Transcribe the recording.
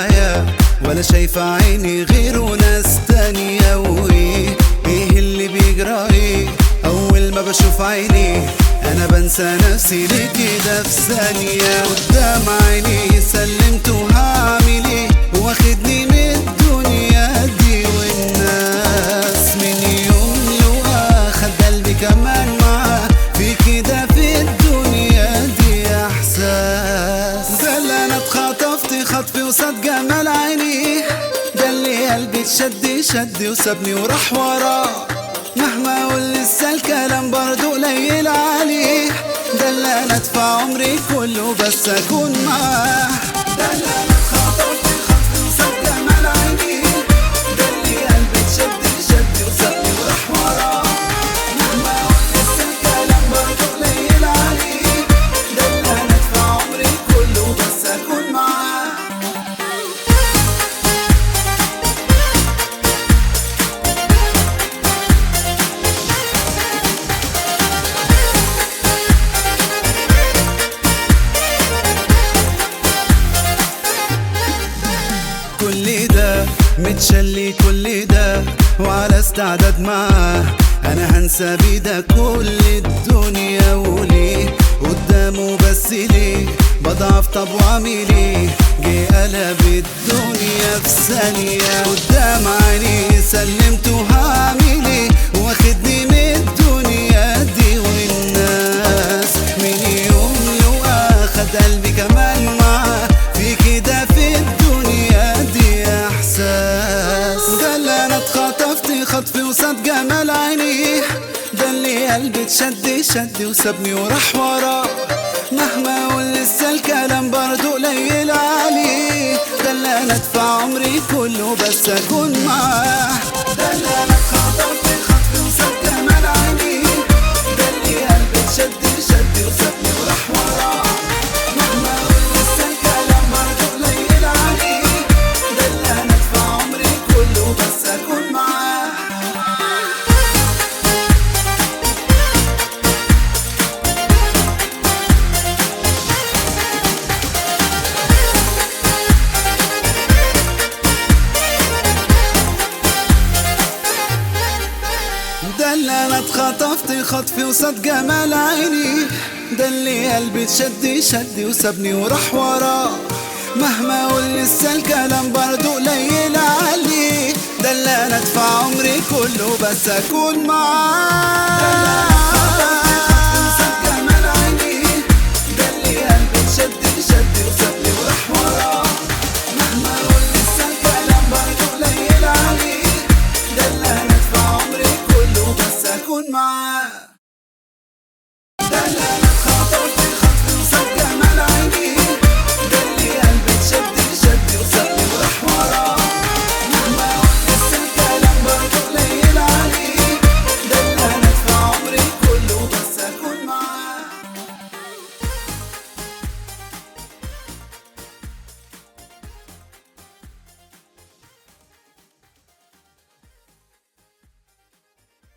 الحياة ولا شايفة عيني غير وناس تانية وايه ايه اللي بيجرى ايه اول ما بشوف عيني انا بنسى نفسي ليه كده في ثانية قدام عيني سلمت وهعمل ايه واخدني من الدنيا دي والناس من يوم لقى خد قلبي كمان معاه في كده في الدنيا دي احساس ده اللي انا اتخطفت خطفي وصاد جمال عيني ده اللي قلبي اتشد شد وسابني وراح وراه مهما اقول لسه الكلام برضه قليل عليه ده اللي انا ادفع عمري كله بس اكون معاه ده اللي انا اتخطفت خطفي وصاد جمال عيني ده اللي قلبي اتشد شد وسابني وراح وراه مهما اقول لسه الكلام برضه قليل عليه ده اللي انا ادفع عمري كله بس اكون معاه كل ده متشلي كل ده وعلى استعداد معاه انا هنسى بيده كل الدنيا وليه قدامه بس ليه بضعف طب واعمل ايه جه قلب الدنيا في ثانية قدام عيني سلمت وهعمل ايه واخدني من الدنيا دي والناس من يوم لقى خد قلبي كمان معاه في كده في الدنيا دي احساس ده اللي انا اتخطفت خطفي وصاد جمال عيني ده اللي قلبي اتشد شد وسابني وراح وراه مهما اقول لسه الكلام برضه قليل عليه ده اللي انا ادفع عمري كله بس اكون معاه ده اللي انا اتخطفت خطفي وصاد جمال عيني ده اللي قلبي اتشد شد وسابني وراح وراه مهما اقول لسه الكلام برضه قليل عليه ده اللي انا ادفع عمري كله بس اكون معاه ده اللي انا اتخطفت خطفي وصاد جمال عيني ده اللي قلبي اتشد شد وسابني وراح وراه مهما اقول لسه الكلام برضه قليل عليه ده اللي انا ادفع عمري كله بس اكون معاه